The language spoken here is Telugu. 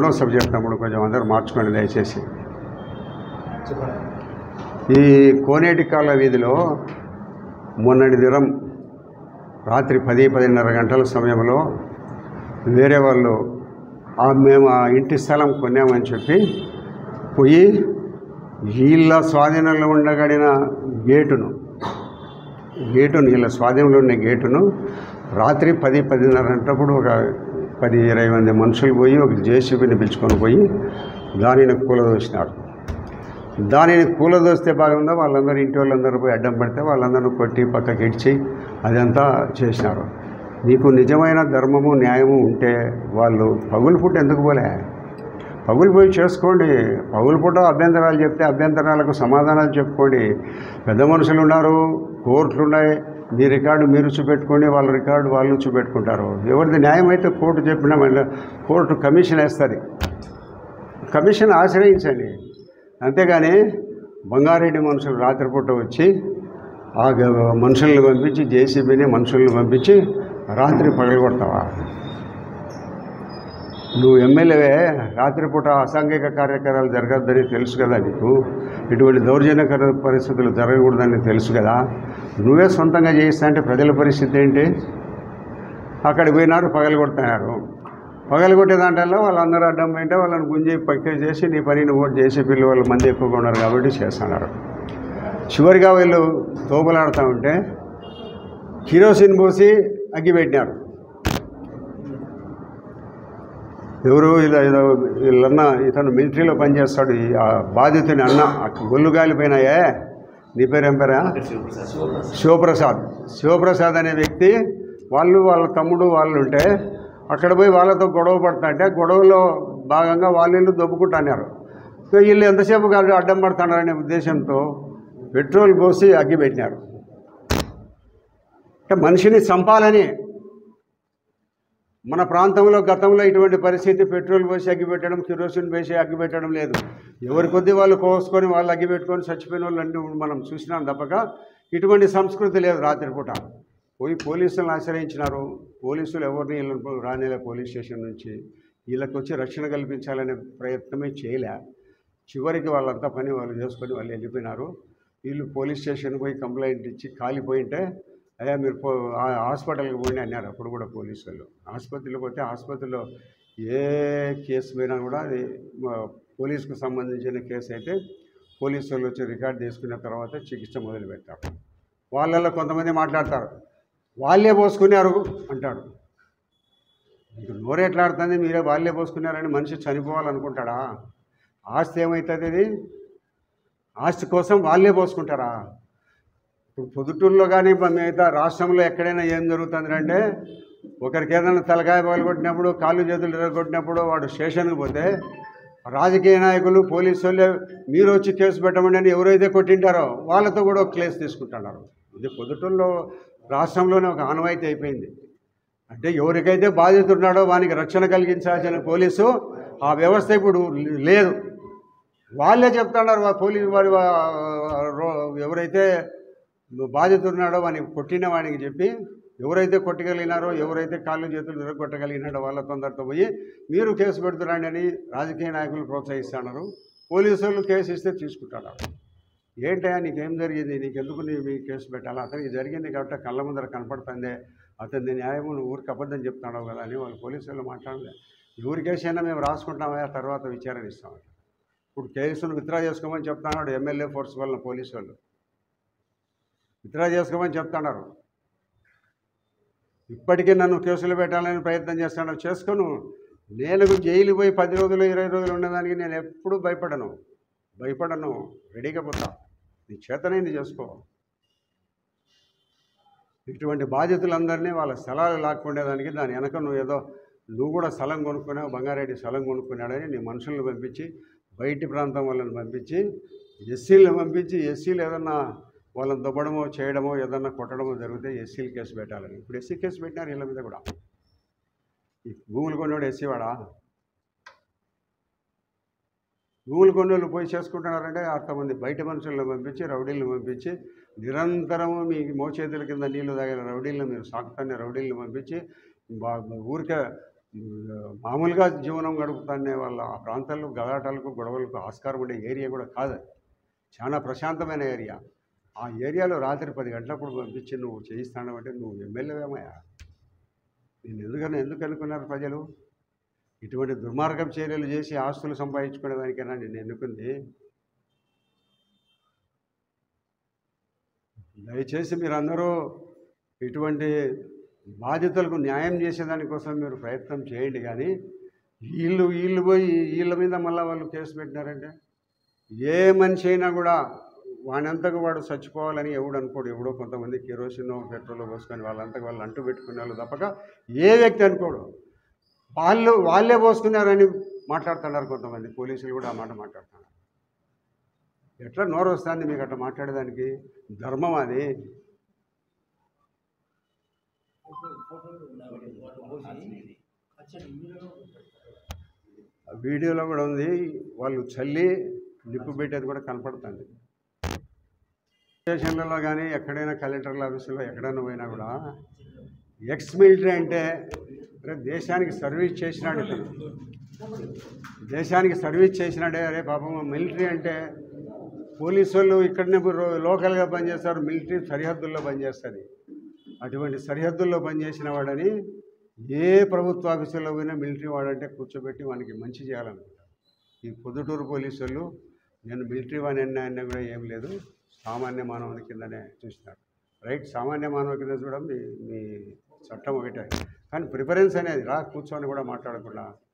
సబ్జెక్ట్ తమ్ముడు కొంచెం అందరూ మార్చుకోండి దయచేసి ఈ కోనేటి కాల వీధిలో మొన్నటి దినం రాత్రి పది పదిన్నర గంటల సమయంలో వేరే వాళ్ళు ఆ మేము ఆ ఇంటి స్థలం కొన్నామని చెప్పి పోయి వీళ్ళ స్వాధీనంలో ఉండగడిన గేటును గేటును వీళ్ళ స్వాధీనంలో ఉన్న గేటును రాత్రి పది పదిన్నర గంటప్పుడు ఒక పది ఇరవై మంది మనుషులు పోయి ఒక జేసీబీని పిలుచుకొని పోయి దానిని కూలదోసినారు దానిని కూలదోస్తే భాగంగా వాళ్ళందరూ ఇంటి వాళ్ళందరూ పోయి అడ్డం పడితే వాళ్ళందరూ కొట్టి పక్కకి ఇడ్చి అదంతా చేసినారు నీకు నిజమైన ధర్మము న్యాయము ఉంటే వాళ్ళు పగులు పుట్టి ఎందుకు పోలే పగులు పోయి చేసుకోండి పగులు పుట్ట అభ్యంతరాలు చెప్తే అభ్యంతరాలకు సమాధానాలు చెప్పుకోండి పెద్ద మనుషులు ఉన్నారు కోర్టులు ఉన్నాయి మీ రికార్డు మీరు చూపెట్టుకోండి వాళ్ళ రికార్డు వాళ్ళు చూపెట్టుకుంటారు ఎవరిది న్యాయం అయితే కోర్టు చెప్పినా మళ్ళీ కోర్టు కమిషన్ వేస్తుంది కమిషన్ ఆశ్రయించండి అంతేగాని బంగారెడ్డి మనుషులు రాత్రిపూట వచ్చి ఆ గ- మనుషుల్ని పంపించి జేసీబీని మనుషుల్ని పంపించి రాత్రి పగలగొడతావా నువ్వు ఎమ్మెల్యేవే రాత్రిపూట అసాంఘిక కార్యక్రమాలు జరగద్దని తెలుసు కదా నీకు ఇటువంటి దౌర్జన్యకర పరిస్థితులు జరగకూడదని తెలుసు కదా నువ్వే సొంతంగా చేయిస్తా అంటే ప్రజల పరిస్థితి ఏంటి అక్కడికి పోయినారు పగలగొడుతున్నారు పగలగొట్టే దాంట్లో వాళ్ళందరూ అడ్డం పోయింటే వాళ్ళని గుంజి పక్క చేసి నీ పని నువ్వు చేసి పిల్లలు వాళ్ళు మంది ఎక్కువగా ఉన్నారు కాబట్టి చేస్తున్నారు చివరిగా వీళ్ళు తోపులాడుతూ ఉంటే కిరోసిన్ పోసి అగ్గిపెట్టినారు ఎవరు ఇలా ఏదో వీళ్ళన్న ఇతను మిలిటరీలో పనిచేస్తాడు ఈ ఆ బాధితుని అన్న ఆ ఒళ్ళు గాలిపోయినాయే నీ పేరు ఏం పేరా శివప్రసాద్ శివప్రసాద్ అనే వ్యక్తి వాళ్ళు వాళ్ళ తమ్ముడు వాళ్ళు ఉంటే అక్కడ పోయి వాళ్ళతో గొడవ పడుతుంటే గొడవలో భాగంగా వాళ్ళు వీళ్ళు దొబ్బుకుంటున్నారు సో వీళ్ళు ఎంతసేపు కాదు అడ్డం పడుతున్నారనే ఉద్దేశంతో పెట్రోల్ పోసి అగ్గి పెట్టినారు అంటే మనిషిని చంపాలని మన ప్రాంతంలో గతంలో ఇటువంటి పరిస్థితి పెట్రోల్ పోసి అగ్గి పెట్టడం కిరోసిన్ వేసి అగ్గి పెట్టడం లేదు ఎవరి కొద్దీ వాళ్ళు కోసుకొని వాళ్ళు అగ్గి పెట్టుకొని చచ్చిపోయిన వాళ్ళు అన్నీ మనం చూసినాం తప్పక ఇటువంటి సంస్కృతి లేదు రాత్రిపూట పోయి పోలీసులను ఆశ్రయించినారు పోలీసులు ఎవరిని వీళ్ళని రానేలే పోలీస్ స్టేషన్ నుంచి వీళ్ళకి వచ్చి రక్షణ కల్పించాలనే ప్రయత్నమే చేయలే చివరికి వాళ్ళంతా పని వాళ్ళు చేసుకొని వాళ్ళు వెళ్ళిపోయినారు వీళ్ళు పోలీస్ స్టేషన్ పోయి కంప్లైంట్ ఇచ్చి కాలిపోయింటే అయ్యా మీరు పో ఆ- హాస్పిటల్కి పోండి అన్నారు అప్పుడు కూడా పోలీసు వాళ్ళు ఆసుపత్రిలో పోతే ఆసుపత్రిలో ఏ కేసు పోయినా కూడా అది మా పోలీసుకు సంబంధించిన కేసు అయితే పోలీసు వాళ్ళు వచ్చి రికార్డ్ తీసుకున్న తర్వాత చికిత్స మొదలు పెడతారు వాళ్ళల్లో కొంతమంది మాట్లాడతారు వాళ్ళే పోసుకున్నారు అంటాడు మీకు నోరు ఎట్లాడుతుంది మీరే వాళ్ళే పోసుకున్నారని మనిషి చనిపోవాలనుకుంటాడా ఆస్తి ఏమవుతుంది ఇది ఆస్తి కోసం వాళ్ళే పోసుకుంటారా ఇప్పుడు పొద్దుటూరులో కానీ మిగతా రాష్ట్రంలో ఎక్కడైనా ఏం జరుగుతుంది అంటే ఒకరికి ఏదైనా తలకాయ పగలగొట్టినప్పుడు కాళ్ళు చేతులు ఎరగొట్టినప్పుడు వాడు స్టేషన్కి పోతే రాజకీయ నాయకులు పోలీసు వాళ్ళే మీరు వచ్చి కేసు పెట్టమని అని ఎవరైతే కొట్టింటారో వాళ్ళతో కూడా ఒక కేసు తీసుకుంటున్నారు ఇది పొద్దుటూరులో రాష్ట్రంలోనే ఒక ఆనవాయితీ అయిపోయింది అంటే ఎవరికైతే బాధితుడు ఉన్నాడో వానికి రక్షణ కలిగించాల్సిన పోలీసు ఆ వ్యవస్థ ఇప్పుడు లేదు వాళ్ళే చెప్తున్నారు వా- పోలీసు వారి వా- రో- ఎవరైతే బాధితుడు ఉన్నాడో వానికి కొట్టిన వానికి చెప్పి ఎవరైతే కొట్టగలిగినారో ఎవరైతే కాళ్ళు చేతులు విరగొట్టగలిగినాడో వాళ్ళ తొందరతో పోయి మీరు కేసు పెడుతున్నాండి అని రాజకీయ నాయకులు ప్రోత్సహిస్తున్నారు పోలీసు వాళ్ళు కేసు ఇస్తే తీసుకుంటున్నారు ఏంటయ్యా నీకేం జరిగింది నీకెందుకు నీ మీ కేసు పెట్టాలి అతనికి జరిగింది కాబట్టి కళ్ళ ముందర కనపడుతుంది అతని న్యాయము నువ్వు ఊరికి అబద్ధం చెప్తున్నావు కదా అని వాళ్ళు పోలీసు వాళ్ళు మాట్లాడలే ఎవరి కేసు అయినా మేము రాసుకుంటామా తర్వాత విచారణ ఇస్తామట ఇప్పుడు కేసును విత్డ్రా చేసుకోమని చెప్తున్నాడు ఎమ్మెల్యే ఫోర్స్ వల్ల పోలీసు వాళ్ళు విత్డ్రా చేసుకోమని చెప్తున్నారు ఇప్పటికీ నన్ను కేసులు పెట్టాలని ప్రయత్నం చేస్తాను చేసుకోను నేను జైలు పోయి పది రోజులు ఇరవై రోజులు ఉండడానికి నేను ఎప్పుడూ భయపడను భయపడను రెడీగా పోతా నీ చేతనైంది చేసుకో ఇటువంటి బాధితులందరినీ వాళ్ళ స్థలాలు లాక్కుండేదానికి దాని వెనక నువ్వు ఏదో నువ్వు కూడా స్థలం కొనుక్కున్నావు బంగారెడ్డి స్థలం కొనుక్కున్నాడని నీ మనుషులను పంపించి బయటి ప్రాంతం వాళ్ళని పంపించి ఎస్సీలను పంపించి ఎస్సీలు ఏదన్నా వాళ్ళని దొబ్బడమో చేయడమో ఏదన్నా కొట్టడమో జరిగితే ఎస్సీలు కేసు పెట్టాలని ఇప్పుడు ఎస్సీ కేసు పెట్టినారు వీళ్ళ మీద కూడా ఈ భూములు కొన్నోడు ఎస్సీ వాడా భూములు కొన్నోళ్ళు పోయి చేసుకుంటున్నారంటే అంతమంది బయట మనుషులను పంపించి రౌడీలను పంపించి నిరంతరము మీ మోచేతుల కింద నీళ్లు తాగిన రౌడీలను మీరు సాకుతాన్ని రౌడీలను పంపించి బా ఊరికే మామూలుగా జీవనం గడుపుతానే వాళ్ళ ఆ ప్రాంతాల్లో గలాటాలకు గొడవలకు ఆస్కారం ఉండే ఏరియా కూడా కాదు అది. చాలా ప్రశాంతమైన ఏరియా ఆ ఏరియాలో రాత్రి పది గంటలప్పుడు పంపించి నువ్వు చేయిస్తానంటే నువ్వు ఎమ్మెల్యేమయ్యా నేను ఎందుకని ఎందుకు అనుకున్నారు ప్రజలు ఇటువంటి దుర్మార్గం చర్యలు చేసి ఆస్తులు సంపాదించుకునే దానికైనా నేను ఎన్నుకుంది దయచేసి మీరందరూ ఇటువంటి బాధితులకు న్యాయం చేసేదానికోసం మీరు ప్రయత్నం చేయండి కానీ వీళ్ళు వీళ్ళు పోయి వీళ్ళ మీద మళ్ళీ వాళ్ళు కేసు పెట్టినారంటే ఏ మనిషి అయినా కూడా వానంతకు వాడు చచ్చిపోవాలని ఎవడు అనుకోడు ఎవడో కొంతమంది కిరోసిన్ పెట్రోల్ పోసుకొని వాళ్ళంతకు వాళ్ళు అంటు పెట్టుకునే వాళ్ళు తప్పక ఏ వ్యక్తి అనుకోడు వాళ్ళు వాళ్ళే పోసుకున్నారని మాట్లాడుతున్నారు కొంతమంది పోలీసులు కూడా ఆ మాట మాట్లాడుతున్నారు ఎట్లా నోరు వస్తుంది మీకు అట్లా మాట్లాడేదానికి ధర్మం అది ఆ వీడియోలో కూడా ఉంది వాళ్ళు చల్లి నిప్పు పెట్టేది కూడా కనపడుతుంది స్టేషన్లలో కానీ ఎక్కడైనా కలెక్టర్ల ఆఫీసులో ఎక్కడైనా పోయినా కూడా ఎక్స్ మిలిటరీ అంటే అరే దేశానికి సర్వీస్ చేసినాడు ఇతను దేశానికి సర్వీస్ చేసినాడే అరే పాపం మిలిటరీ అంటే పోలీసు వాళ్ళు ఇక్కడనే రో- లోకల్గా పనిచేస్తారు మిలిటరీ సరిహద్దుల్లో పనిచేస్తుంది అటువంటి సరిహద్దుల్లో పనిచేసిన వాడని ఏ ప్రభుత్వ ఆఫీసుల్లో పోయినా మిలిటరీ వాడంటే కూర్చోబెట్టి వానికి మంచి చేయాలనుకుంటారు ఈ పొద్దుటూరు పోలీసు వాళ్ళు నేను మిలిటరీ వాని అన్న కూడా ఏం లేదు సామాన్య మానవుని కిందనే చూసినారు రైట్ సామాన్య మానవ కింద చూడడం మీ మీ చట్టం ఒకటే కానీ ప్రిఫరెన్స్ అనేది రా కూర్చొని కూడా మాట్లాడకుండా